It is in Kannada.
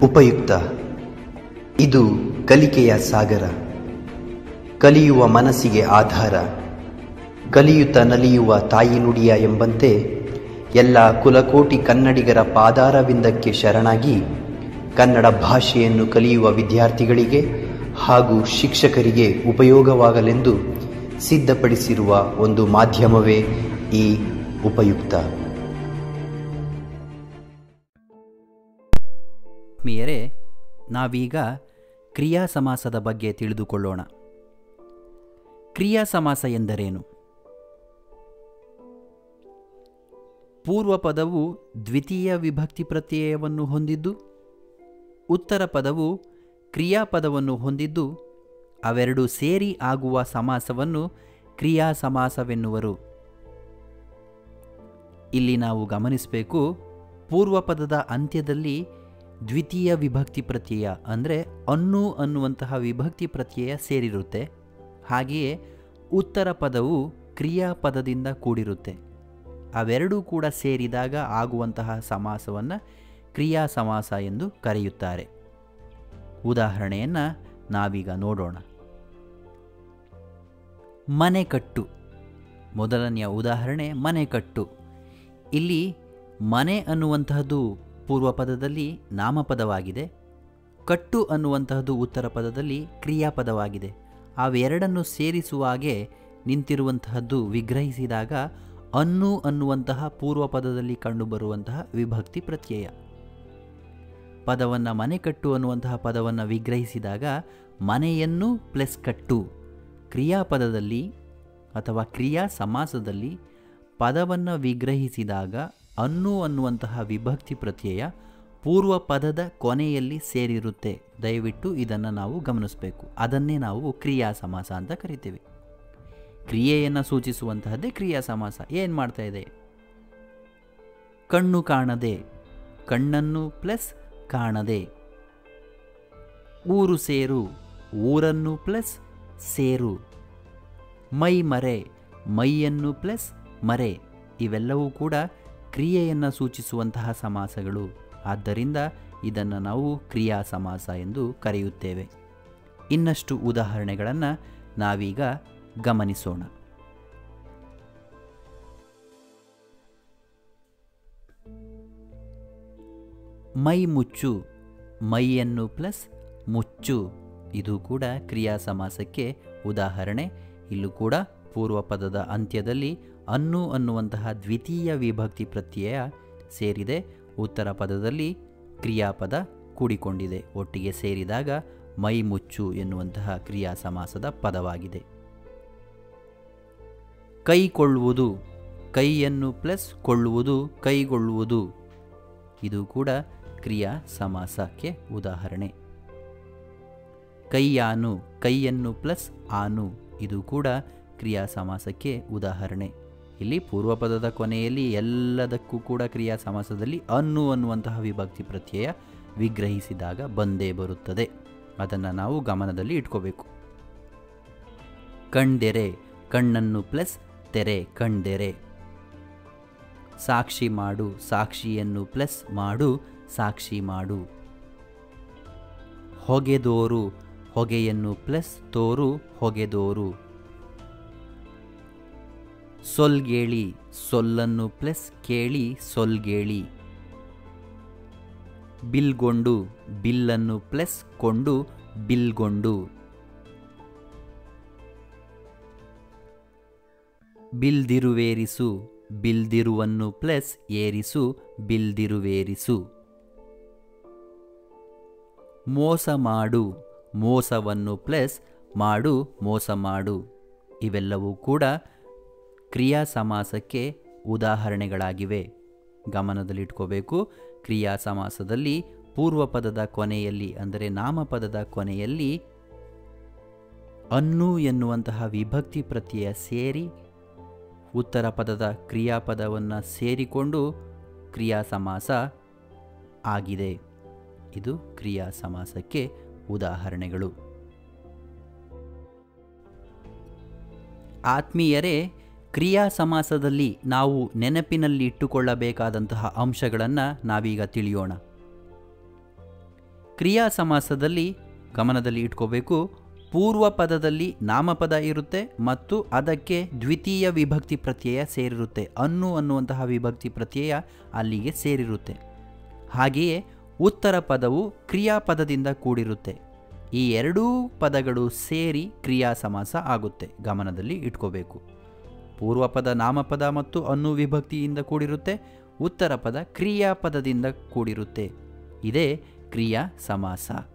ಉಪಯುಕ್ತ ಇದು ಕಲಿಕೆಯ ಸಾಗರ ಕಲಿಯುವ ಮನಸ್ಸಿಗೆ ಆಧಾರ ಕಲಿಯುತ್ತ ನಲಿಯುವ ತಾಯಿ ನುಡಿಯ ಎಂಬಂತೆ ಎಲ್ಲ ಕುಲಕೋಟಿ ಕನ್ನಡಿಗರ ಪಾದಾರವಿಂದಕ್ಕೆ ಶರಣಾಗಿ ಕನ್ನಡ ಭಾಷೆಯನ್ನು ಕಲಿಯುವ ವಿದ್ಯಾರ್ಥಿಗಳಿಗೆ ಹಾಗೂ ಶಿಕ್ಷಕರಿಗೆ ಉಪಯೋಗವಾಗಲೆಂದು ಸಿದ್ಧಪಡಿಸಿರುವ ಒಂದು ಮಾಧ್ಯಮವೇ ಈ ಉಪಯುಕ್ತ ಆತ್ಮೀಯರೇ ನಾವೀಗ ಕ್ರಿಯಾ ಸಮಾಸದ ಬಗ್ಗೆ ತಿಳಿದುಕೊಳ್ಳೋಣ ಕ್ರಿಯಾ ಸಮಾಸ ಎಂದರೇನು ಪೂರ್ವ ಪದವು ದ್ವಿತೀಯ ವಿಭಕ್ತಿ ಪ್ರತ್ಯಯವನ್ನು ಹೊಂದಿದ್ದು ಉತ್ತರ ಪದವು ಕ್ರಿಯಾಪದವನ್ನು ಹೊಂದಿದ್ದು ಅವೆರಡು ಸೇರಿ ಆಗುವ ಸಮಾಸವನ್ನು ಕ್ರಿಯಾ ಸಮಾಸವೆನ್ನುವರು ಇಲ್ಲಿ ನಾವು ಗಮನಿಸಬೇಕು ಪೂರ್ವ ಪದದ ಅಂತ್ಯದಲ್ಲಿ ದ್ವಿತೀಯ ವಿಭಕ್ತಿ ಪ್ರತ್ಯಯ ಅಂದರೆ ಅನ್ನು ಅನ್ನುವಂತಹ ವಿಭಕ್ತಿ ಪ್ರತ್ಯಯ ಸೇರಿರುತ್ತೆ ಹಾಗೆಯೇ ಉತ್ತರ ಪದವು ಕ್ರಿಯಾಪದದಿಂದ ಕೂಡಿರುತ್ತೆ ಅವೆರಡೂ ಕೂಡ ಸೇರಿದಾಗ ಆಗುವಂತಹ ಸಮಾಸವನ್ನು ಕ್ರಿಯಾ ಸಮಾಸ ಎಂದು ಕರೆಯುತ್ತಾರೆ ಉದಾಹರಣೆಯನ್ನು ನಾವೀಗ ನೋಡೋಣ ಮನೆ ಕಟ್ಟು ಮೊದಲನೆಯ ಉದಾಹರಣೆ ಮನೆ ಕಟ್ಟು ಇಲ್ಲಿ ಮನೆ ಅನ್ನುವಂತಹದ್ದು ಪೂರ್ವ ಪದದಲ್ಲಿ ನಾಮಪದವಾಗಿದೆ ಕಟ್ಟು ಅನ್ನುವಂತಹದ್ದು ಉತ್ತರ ಪದದಲ್ಲಿ ಕ್ರಿಯಾಪದವಾಗಿದೆ ಅವೆರಡನ್ನು ಸೇರಿಸುವಾಗೆ ನಿಂತಿರುವಂತಹದ್ದು ವಿಗ್ರಹಿಸಿದಾಗ ಅನ್ನು ಅನ್ನುವಂತಹ ಪೂರ್ವ ಪದದಲ್ಲಿ ಕಂಡುಬರುವಂತಹ ವಿಭಕ್ತಿ ಪ್ರತ್ಯಯ ಪದವನ್ನು ಮನೆ ಕಟ್ಟು ಅನ್ನುವಂತಹ ಪದವನ್ನು ವಿಗ್ರಹಿಸಿದಾಗ ಮನೆಯನ್ನು ಪ್ಲಸ್ ಕಟ್ಟು ಕ್ರಿಯಾಪದದಲ್ಲಿ ಅಥವಾ ಕ್ರಿಯಾ ಸಮಾಸದಲ್ಲಿ ಪದವನ್ನು ವಿಗ್ರಹಿಸಿದಾಗ ಅನ್ನು ಅನ್ನುವಂತಹ ವಿಭಕ್ತಿ ಪ್ರತ್ಯಯ ಪೂರ್ವ ಪದದ ಕೊನೆಯಲ್ಲಿ ಸೇರಿರುತ್ತೆ ದಯವಿಟ್ಟು ಇದನ್ನು ನಾವು ಗಮನಿಸಬೇಕು ಅದನ್ನೇ ನಾವು ಕ್ರಿಯಾ ಸಮಾಸ ಅಂತ ಕರಿತೀವಿ ಕ್ರಿಯೆಯನ್ನು ಸೂಚಿಸುವಂತಹದ್ದೇ ಕ್ರಿಯಾ ಸಮಾಸ ಏನು ಮಾಡ್ತಾ ಇದೆ ಕಣ್ಣು ಕಾಣದೆ ಕಣ್ಣನ್ನು ಪ್ಲಸ್ ಕಾಣದೆ ಊರು ಸೇರು ಊರನ್ನು ಪ್ಲಸ್ ಸೇರು ಮೈ ಮರೆ ಮೈಯನ್ನು ಪ್ಲಸ್ ಮರೆ ಇವೆಲ್ಲವೂ ಕೂಡ ಕ್ರಿಯೆಯನ್ನು ಸೂಚಿಸುವಂತಹ ಸಮಾಸಗಳು ಆದ್ದರಿಂದ ಇದನ್ನು ನಾವು ಕ್ರಿಯಾ ಸಮಾಸ ಎಂದು ಕರೆಯುತ್ತೇವೆ ಇನ್ನಷ್ಟು ಉದಾಹರಣೆಗಳನ್ನು ನಾವೀಗ ಗಮನಿಸೋಣ ಮೈ ಮುಚ್ಚು ಮೈಯನ್ನು ಪ್ಲಸ್ ಮುಚ್ಚು ಇದು ಕೂಡ ಕ್ರಿಯಾ ಸಮಾಸಕ್ಕೆ ಉದಾಹರಣೆ ಇಲ್ಲೂ ಕೂಡ ಪೂರ್ವ ಪದದ ಅಂತ್ಯದಲ್ಲಿ ಅನ್ನು ಅನ್ನುವಂತಹ ದ್ವಿತೀಯ ವಿಭಕ್ತಿ ಪ್ರತ್ಯಯ ಸೇರಿದೆ ಉತ್ತರ ಪದದಲ್ಲಿ ಕ್ರಿಯಾಪದ ಕೂಡಿಕೊಂಡಿದೆ ಒಟ್ಟಿಗೆ ಸೇರಿದಾಗ ಮೈ ಮುಚ್ಚು ಎನ್ನುವಂತಹ ಕ್ರಿಯಾ ಸಮಾಸದ ಪದವಾಗಿದೆ ಕೈಕೊಳ್ಳುವುದು ಕೈಯನ್ನು ಪ್ಲಸ್ ಕೊಳ್ಳುವುದು ಕೈಗೊಳ್ಳುವುದು ಇದು ಕೂಡ ಕ್ರಿಯಾ ಸಮಾಸಕ್ಕೆ ಉದಾಹರಣೆ ಕೈಯಾನು ಕೈಯನ್ನು ಪ್ಲಸ್ ಆನು ಇದು ಕೂಡ ಕ್ರಿಯಾ ಸಮಾಸಕ್ಕೆ ಉದಾಹರಣೆ ಇಲ್ಲಿ ಪೂರ್ವಪದದ ಕೊನೆಯಲ್ಲಿ ಎಲ್ಲದಕ್ಕೂ ಕೂಡ ಕ್ರಿಯಾ ಸಮಾಸದಲ್ಲಿ ಅನ್ನು ಅನ್ನುವಂತಹ ವಿಭಕ್ತಿ ಪ್ರತ್ಯಯ ವಿಗ್ರಹಿಸಿದಾಗ ಬಂದೇ ಬರುತ್ತದೆ ಅದನ್ನು ನಾವು ಗಮನದಲ್ಲಿ ಇಟ್ಕೋಬೇಕು ಕಣ್ದೆರೆ ಕಣ್ಣನ್ನು ಪ್ಲಸ್ ತೆರೆ ಕಣ್ದೆರೆ ಸಾಕ್ಷಿ ಮಾಡು ಸಾಕ್ಷಿಯನ್ನು ಪ್ಲಸ್ ಮಾಡು ಸಾಕ್ಷಿ ಮಾಡು ಹೊಗೆದೋರು ಹೊಗೆಯನ್ನು ಪ್ಲಸ್ ತೋರು ಹೊಗೆದೋರು ಸೊಲ್ಗೇಳಿ ಸೊಲ್ಲನ್ನು ಪ್ಲಸ್ ಕೇಳಿ ಸೊಲ್ಗೇಳಿ ಬಿಲ್ಗೊಂಡು ಬಿಲ್ಲನ್ನು ಪ್ಲಸ್ ಕೊಂಡು ಬಿಲ್ಗೊಂಡು ಬಿಲ್ದಿರುವೇರಿಸು ಬಿಲ್ದಿರುವನ್ನು ಪ್ಲಸ್ ಏರಿಸು ಬಿಲ್ದಿರುವೇರಿಸು ಮೋಸ ಮಾಡು ಮೋಸವನ್ನು ಪ್ಲಸ್ ಮಾಡು ಮೋಸ ಮಾಡು ಇವೆಲ್ಲವೂ ಕೂಡ ಕ್ರಿಯಾ ಸಮಾಸಕ್ಕೆ ಉದಾಹರಣೆಗಳಾಗಿವೆ ಗಮನದಲ್ಲಿಟ್ಕೋಬೇಕು ಕ್ರಿಯಾ ಸಮಾಸದಲ್ಲಿ ಪೂರ್ವ ಪದದ ಕೊನೆಯಲ್ಲಿ ಅಂದರೆ ನಾಮಪದದ ಕೊನೆಯಲ್ಲಿ ಅನ್ನು ಎನ್ನುವಂತಹ ವಿಭಕ್ತಿ ಪ್ರತ್ಯಯ ಸೇರಿ ಉತ್ತರ ಪದದ ಕ್ರಿಯಾಪದವನ್ನು ಸೇರಿಕೊಂಡು ಕ್ರಿಯಾ ಸಮಾಸ ಆಗಿದೆ ಇದು ಕ್ರಿಯಾ ಸಮಾಸಕ್ಕೆ ಉದಾಹರಣೆಗಳು ಆತ್ಮೀಯರೇ ಕ್ರಿಯಾ ಸಮಾಸದಲ್ಲಿ ನಾವು ನೆನಪಿನಲ್ಲಿ ಇಟ್ಟುಕೊಳ್ಳಬೇಕಾದಂತಹ ಅಂಶಗಳನ್ನು ನಾವೀಗ ತಿಳಿಯೋಣ ಕ್ರಿಯಾ ಸಮಾಸದಲ್ಲಿ ಗಮನದಲ್ಲಿ ಇಟ್ಕೋಬೇಕು ಪೂರ್ವ ಪದದಲ್ಲಿ ನಾಮಪದ ಇರುತ್ತೆ ಮತ್ತು ಅದಕ್ಕೆ ದ್ವಿತೀಯ ವಿಭಕ್ತಿ ಪ್ರತ್ಯಯ ಸೇರಿರುತ್ತೆ ಅನ್ನು ಅನ್ನುವಂತಹ ವಿಭಕ್ತಿ ಪ್ರತ್ಯಯ ಅಲ್ಲಿಗೆ ಸೇರಿರುತ್ತೆ ಹಾಗೆಯೇ ಉತ್ತರ ಪದವು ಕ್ರಿಯಾಪದದಿಂದ ಕೂಡಿರುತ್ತೆ ಈ ಎರಡೂ ಪದಗಳು ಸೇರಿ ಕ್ರಿಯಾ ಸಮಾಸ ಆಗುತ್ತೆ ಗಮನದಲ್ಲಿ ಇಟ್ಕೋಬೇಕು ಪೂರ್ವಪದ ನಾಮಪದ ಮತ್ತು ಅನ್ನು ವಿಭಕ್ತಿಯಿಂದ ಕೂಡಿರುತ್ತೆ ಉತ್ತರ ಪದ ಕ್ರಿಯಾಪದದಿಂದ ಕೂಡಿರುತ್ತೆ ಇದೇ ಕ್ರಿಯಾ ಸಮಾಸ